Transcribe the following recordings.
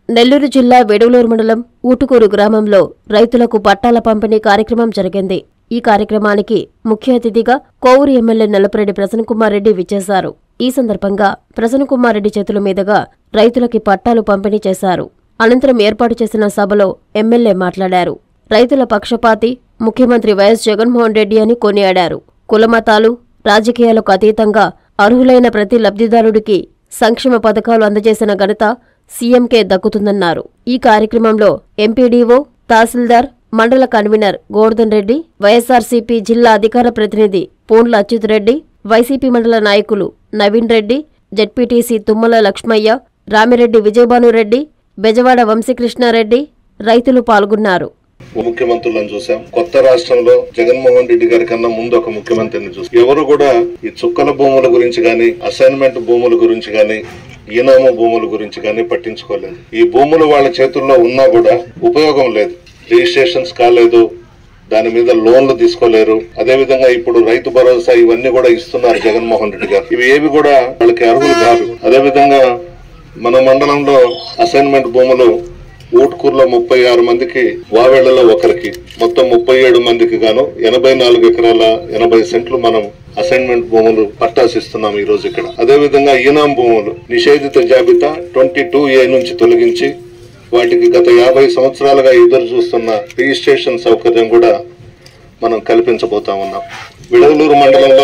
నెల్లూరు జిల్లా వెడవలూరు మండలం ఊటుకూరు గ్రామంలో రైతులకు పట్టాల పంపిణీ కార్యక్రమం జరిగింది ఈ కార్యక్రమానికి ముఖ్య అతిథిగా కోవూరు ఎమ్మెల్యే నల్లపరెడ్డి ప్రసన్నకుమార్ రెడ్డి విచ్చేశారు ఈ సందర్భంగా ప్రసన్నకుమార్ రెడ్డి చేతుల మీదుగా రైతులకి పట్టాలు పంపిణీ చేశారు అనంతరం ఏర్పాటు చేసిన సభలో ఎమ్మెల్యే మాట్లాడారు రైతుల పక్షపాతి ముఖ్యమంత్రి వైఎస్ జగన్మోహన్ రెడ్డి అని కొనియాడారు కులమతాలు రాజకీయాలకు అతీతంగా అర్హులైన ప్రతి లబ్ధిదారుడికి సంక్షేమ పథకాలు అందజేసిన ఘనత సీఎంకే దక్కుతుందన్నారు ఈ కార్యక్రమంలో ఎంపీడీఓ తహసీల్దార్ మండల కన్వీనర్ గోవర్ధన్ రెడ్డి వైఎస్ఆర్సీపీ జిల్లా అధికార ప్రతినిధి పూండ్ల అచ్యుత్ రెడ్డి వైసీపీ మండల నాయకులు నవీన్ రెడ్డి జెడ్పీటీసీ తుమ్మల లక్ష్మయ్య రామిరెడ్డి విజయభానురెడ్డి బెజవాడ వంశీకృష్ణారెడ్డి రైతులు పాల్గొన్నారు ముఖ్యమంత్రులను చూసాం కొత్త రాష్ట్రంలో జగన్మోహన్ రెడ్డి గారి కన్నా ముందు ఒక ముఖ్యమంత్రిని చూసాం ఎవరు కూడా ఈ చుక్కల భూముల గురించి గాని అసైన్మెంట్ భూముల గురించి గాని ఈనామా భూముల గురించి గాని పట్టించుకోలేదు ఈ భూములు వాళ్ళ చేతుల్లో ఉన్నా కూడా ఉపయోగం లేదు రిజిస్ట్రేషన్స్ కాలేదు దాని మీద లోన్లు తీసుకోలేరు అదే విధంగా ఇప్పుడు రైతు భరోసా ఇవన్నీ కూడా ఇస్తున్నారు జగన్మోహన్ రెడ్డి గారు ఇవి ఏవి కూడా వాళ్ళకి అర్హులు కాదు అదే విధంగా మన మండలంలో అసైన్మెంట్ భూములు ఊట్కూరులో ముప్పై ఆరు మందికి వావేళ్లలో ఒకరికి మొత్తం ముప్పై ఏడు మందికి గాను ఎనభై నాలుగు ఎకరాల ఎనభై సెంట్లు మనం అసైన్మెంట్ భూములు పట్టాసిస్తున్నాం ఈ రోజు ఇక్కడ అదే విధంగా ఈనాం భూములు నిషేధిత జాబితా ట్వంటీ టూ ఏ నుంచి తొలగించి వాటికి గత యాభై సంవత్సరాలుగా ఎదురు చూస్తున్న రిజిస్ట్రేషన్ సౌకర్యం కూడా మనం కల్పించబోతా ఉన్నాం విడవలూరు మండలంలో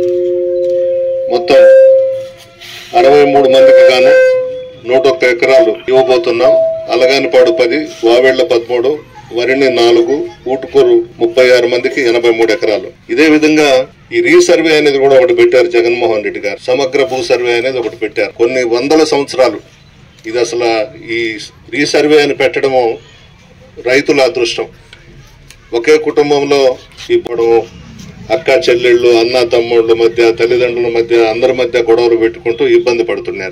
మొత్తం అరవై మూడు మందికి గాను నూట ఒక్క ఎకరాలు ఇవ్వబోతున్నాం అలగానిపాడు పది వావేళ్ల పదమూడు వరిని నాలుగు ఊటుకూరు ముప్పై ఆరు మందికి ఎనభై మూడు ఎకరాలు ఇదే విధంగా ఈ రీసర్వే అనేది కూడా ఒకటి పెట్టారు జగన్మోహన్ రెడ్డి గారు సమగ్ర భూ సర్వే అనేది ఒకటి పెట్టారు కొన్ని వందల సంవత్సరాలు ఇది అసలు ఈ రీసర్వే అని పెట్టడము రైతుల అదృష్టం ఒకే కుటుంబంలో ఇప్పుడు అక్క చెల్లెళ్ళు అన్న తమ్ముళ్ళ మధ్య తల్లిదండ్రుల మధ్య అందరి మధ్య గొడవలు పెట్టుకుంటూ ఇబ్బంది పడుతున్నారు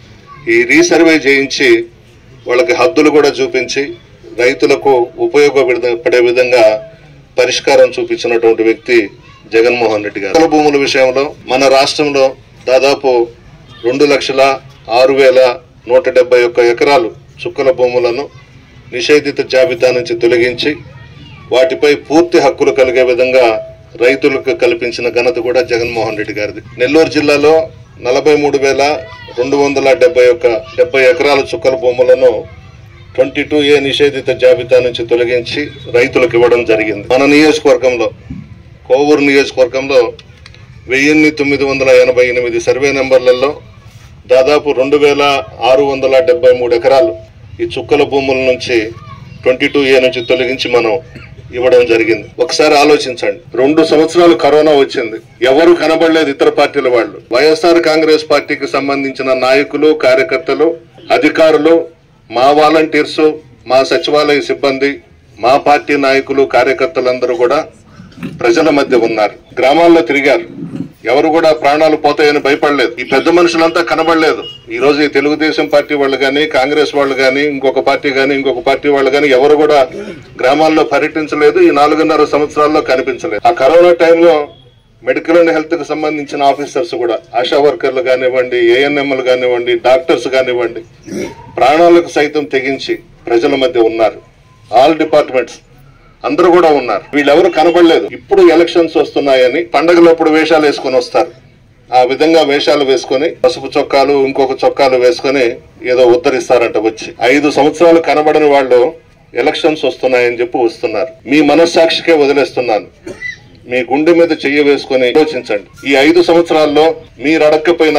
ఈ రీసర్వే చేయించి వాళ్ళకి హద్దులు కూడా చూపించి రైతులకు ఉపయోగపడే విధంగా పరిష్కారం చూపించినటువంటి వ్యక్తి జగన్మోహన్ రెడ్డి గారు భూముల విషయంలో మన రాష్ట్రంలో దాదాపు రెండు లక్షల ఆరు వేల నూట డెబ్బై ఒక్క ఎకరాలు చుక్కల భూములను నిషేధిత జాబితా నుంచి తొలగించి వాటిపై పూర్తి హక్కులు కలిగే విధంగా రైతులకు కల్పించిన ఘనత కూడా జగన్మోహన్ రెడ్డి గారిది నెల్లూరు జిల్లాలో నలభై మూడు వేల రెండు వందల డెబ్బై ఒక్క డెబ్బై ఎకరాల చుక్కల భూములను ట్వంటీ టూ ఏ నిషేధిత జాబితా నుంచి తొలగించి రైతులకు ఇవ్వడం జరిగింది మన నియోజకవర్గంలో కోవూరు నియోజకవర్గంలో వెయ్యిన్ని తొమ్మిది వందల ఎనభై ఎనిమిది సర్వే నెంబర్లలో దాదాపు రెండు వేల ఆరు వందల డెబ్బై మూడు ఎకరాలు ఈ చుక్కల భూముల నుంచి ట్వంటీ టూ ఏ నుంచి తొలగించి మనం ఇవ్వడం జరిగింది ఒకసారి ఆలోచించండి రెండు సంవత్సరాలు కరోనా వచ్చింది ఎవరు కనబడలేదు ఇతర పార్టీల వాళ్ళు వైఎస్ఆర్ కాంగ్రెస్ పార్టీకి సంబంధించిన నాయకులు కార్యకర్తలు అధికారులు మా వాలంటీర్స్ మా సచివాలయ సిబ్బంది మా పార్టీ నాయకులు కార్యకర్తలందరూ కూడా ప్రజల మధ్య ఉన్నారు గ్రామాల్లో తిరిగారు ఎవరు కూడా ప్రాణాలు పోతాయని భయపడలేదు ఈ పెద్ద మనుషులంతా కనబడలేదు ఈ రోజు ఈ తెలుగుదేశం పార్టీ వాళ్ళు గాని కాంగ్రెస్ వాళ్ళు గాని ఇంకొక పార్టీ గాని ఇంకొక పార్టీ వాళ్ళు గాని ఎవరు కూడా గ్రామాల్లో పర్యటించలేదు ఈ నాలుగున్నర సంవత్సరాల్లో కనిపించలేదు ఆ కరోనా టైంలో మెడికల్ అండ్ హెల్త్ కి సంబంధించిన ఆఫీసర్స్ కూడా ఆశా వర్కర్లు కానివ్వండి ఏఎన్ఎంలు కానివ్వండి డాక్టర్స్ కానివ్వండి ప్రాణాలకు సైతం తెగించి ప్రజల మధ్య ఉన్నారు ఆల్ డిపార్ట్మెంట్స్ అందరూ కూడా ఉన్నారు వీళ్ళెవరు కనబడలేదు ఇప్పుడు ఎలక్షన్స్ వస్తున్నాయని పండగలప్పుడు వేషాలు వేసుకొని వస్తారు ఆ విధంగా వేషాలు వేసుకొని పసుపు చొక్కాలు ఇంకొక చొక్కాలు వేసుకొని ఏదో ఉద్ధరిస్తారంట వచ్చి ఐదు సంవత్సరాలు కనబడని వాళ్ళు ఎలక్షన్స్ వస్తున్నాయని చెప్పి వస్తున్నారు మీ మనస్సాక్షికే వదిలేస్తున్నాను మీ గుండె మీద చెయ్యి వేసుకొని ఆలోచించండి ఈ ఐదు సంవత్సరాల్లో మీరు అడగకపోయినా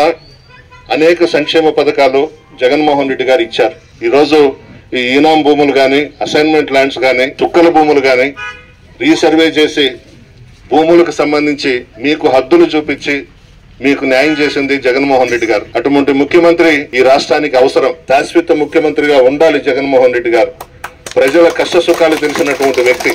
అనేక సంక్షేమ పథకాలు జగన్మోహన్ రెడ్డి గారు ఇచ్చారు ఈ రోజు ఈ ఈనాం భూములు గాని అసైన్మెంట్ ల్యాండ్స్ గాని చుక్కల భూములు గాని రీసర్వే చేసి భూములకు సంబంధించి మీకు హద్దులు చూపించి మీకు న్యాయం చేసింది జగన్మోహన్ రెడ్డి గారు అటువంటి ముఖ్యమంత్రి ఈ రాష్ట్రానికి అవసరం శాశ్వత ముఖ్యమంత్రిగా ఉండాలి జగన్మోహన్ రెడ్డి గారు ప్రజల కష్ట సుఖాలు తెలిసినటువంటి వ్యక్తి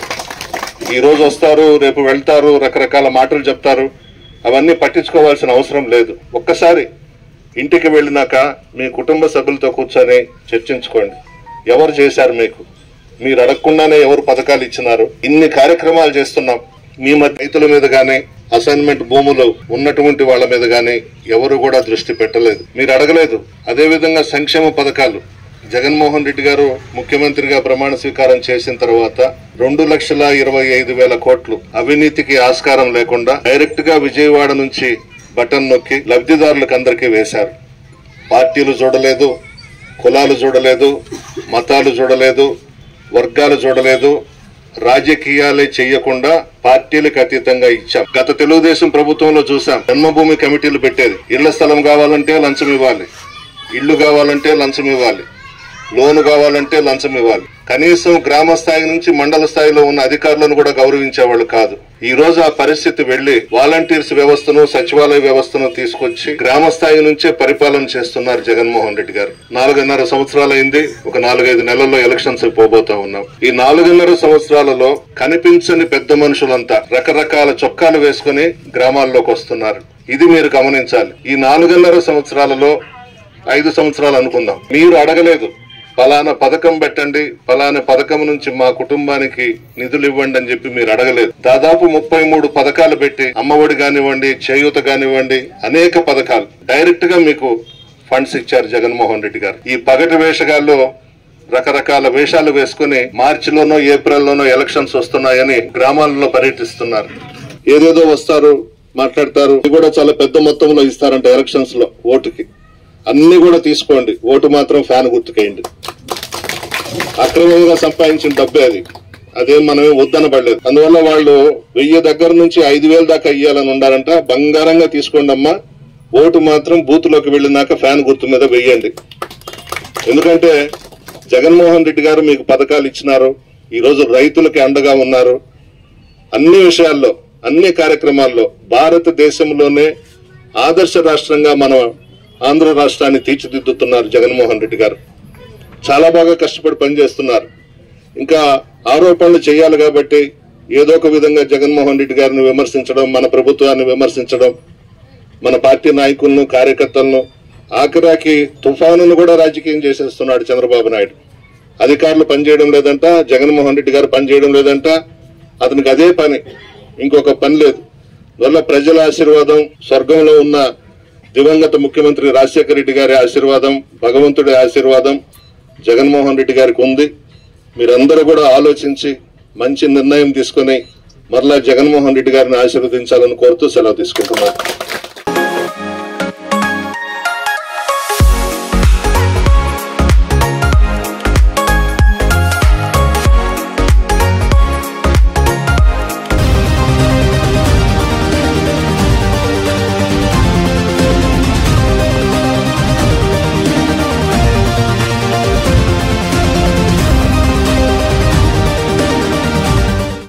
ఈ రోజు వస్తారు రేపు వెళ్తారు రకరకాల మాటలు చెప్తారు అవన్నీ పట్టించుకోవాల్సిన అవసరం లేదు ఒక్కసారి ఇంటికి వెళ్ళినాక మీ కుటుంబ సభ్యులతో కూర్చొని చర్చించుకోండి ఎవరు చేశారు మీకు మీరు అడగకుండానే ఎవరు పథకాలు ఇచ్చినారు ఇన్ని కార్యక్రమాలు చేస్తున్నాం మీ మధ్య రైతుల మీద గానీ అసైన్మెంట్ భూములు ఉన్నటువంటి వాళ్ళ మీద గానీ ఎవరు కూడా దృష్టి పెట్టలేదు మీరు అడగలేదు అదే విధంగా సంక్షేమ పథకాలు జగన్మోహన్ రెడ్డి గారు ముఖ్యమంత్రిగా ప్రమాణ స్వీకారం చేసిన తర్వాత రెండు లక్షల ఇరవై ఐదు వేల కోట్లు అవినీతికి ఆస్కారం లేకుండా డైరెక్ట్ గా విజయవాడ నుంచి బటన్ నొక్కి లబ్ధిదారులకు అందరికీ వేశారు పార్టీలు చూడలేదు కులాలు చూడలేదు మతాలు చూడలేదు వర్గాలు చూడలేదు రాజకీయాలే చెయ్యకుండా పార్టీలకు అతీతంగా ఇచ్చాం గత తెలుగుదేశం ప్రభుత్వంలో చూసాం జన్మభూమి కమిటీలు పెట్టేది ఇళ్ల స్థలం కావాలంటే లంచం ఇవ్వాలి ఇల్లు కావాలంటే లంచం ఇవ్వాలి లోను కావాలంటే లంచం ఇవ్వాలి కనీసం గ్రామ స్థాయి నుంచి మండల స్థాయిలో ఉన్న అధికారులను కూడా గౌరవించేవాళ్ళు కాదు ఈ రోజు ఆ పరిస్థితి వెళ్లి వాలంటీర్స్ వ్యవస్థను సచివాలయ వ్యవస్థను తీసుకొచ్చి గ్రామ స్థాయి నుంచే పరిపాలన చేస్తున్నారు జగన్మోహన్ రెడ్డి గారు నాలుగున్నర సంవత్సరాలైంది ఒక నాలుగైదు నెలల్లో ఎలక్షన్స్ పోబోతా ఉన్నాం ఈ నాలుగున్నర సంవత్సరాలలో కనిపించని పెద్ద మనుషులంతా రకరకాల చొక్కాలు వేసుకుని గ్రామాల్లోకి వస్తున్నారు ఇది మీరు గమనించాలి ఈ నాలుగున్నర సంవత్సరాలలో ఐదు సంవత్సరాలు అనుకుందాం మీరు అడగలేదు ఫలానా పథకం పెట్టండి ఫలానా పథకం నుంచి మా కుటుంబానికి నిధులు ఇవ్వండి అని చెప్పి మీరు అడగలేదు దాదాపు ముప్పై మూడు పథకాలు పెట్టి అమ్మఒడి కానివ్వండి చేయూత కానివ్వండి అనేక పథకాలు డైరెక్ట్ గా మీకు ఫండ్స్ ఇచ్చారు జగన్మోహన్ రెడ్డి గారు ఈ పగటి వేషగాల్లో రకరకాల వేషాలు వేసుకుని మార్చిలోనో ఏప్రిల్లోనో ఎలక్షన్స్ వస్తున్నాయని గ్రామాలలో పర్యటిస్తున్నారు ఏదేదో వస్తారు మాట్లాడతారు ఇది కూడా చాలా పెద్ద మొత్తంలో ఇస్తారంట ఎలక్షన్స్ లో ఓటుకి అన్ని కూడా తీసుకోండి ఓటు మాత్రం ఫ్యాన్ గుర్తుకేయండి అక్రమంగా సంపాదించిన డబ్బే అది అదేం మనమే వద్దనబడలేదు అందువల్ల వాళ్ళు వెయ్యి దగ్గర నుంచి ఐదు వేల దాకా ఇయ్యాలని ఉండాలంట బంగారంగా తీసుకోండి అమ్మా ఓటు మాత్రం బూత్ లోకి వెళ్ళినాక ఫ్యాన్ గుర్తు మీద వెయ్యండి ఎందుకంటే జగన్మోహన్ రెడ్డి గారు మీకు పథకాలు ఇచ్చినారు ఈ రోజు రైతులకి అండగా ఉన్నారు అన్ని విషయాల్లో అన్ని కార్యక్రమాల్లో భారతదేశంలోనే ఆదర్శ రాష్ట్రంగా మన ఆంధ్ర రాష్ట్రాన్ని తీర్చిదిద్దుతున్నారు జగన్మోహన్ రెడ్డి గారు చాలా బాగా కష్టపడి పనిచేస్తున్నారు ఇంకా ఆరోపణలు చేయాలి కాబట్టి ఏదో ఒక విధంగా జగన్మోహన్ రెడ్డి గారిని విమర్శించడం మన ప్రభుత్వాన్ని విమర్శించడం మన పార్టీ నాయకులను కార్యకర్తలను ఆఖరాకి తుఫానును కూడా రాజకీయం చేసేస్తున్నాడు చంద్రబాబు నాయుడు అధికారులు పనిచేయడం లేదంట జగన్మోహన్ రెడ్డి గారు పనిచేయడం లేదంట అతనికి అదే పని ఇంకొక పని లేదు వల్ల ప్రజల ఆశీర్వాదం స్వర్గంలో ఉన్న దివంగత ముఖ్యమంత్రి రాజశేఖర రెడ్డి గారి ఆశీర్వాదం భగవంతుడి ఆశీర్వాదం జగన్మోహన్ రెడ్డి గారికి ఉంది మీరందరూ కూడా ఆలోచించి మంచి నిర్ణయం తీసుకుని మరలా జగన్మోహన్ రెడ్డి గారిని ఆశీర్వదించాలని కోరుతూ సెలవు తీసుకుంటున్నాను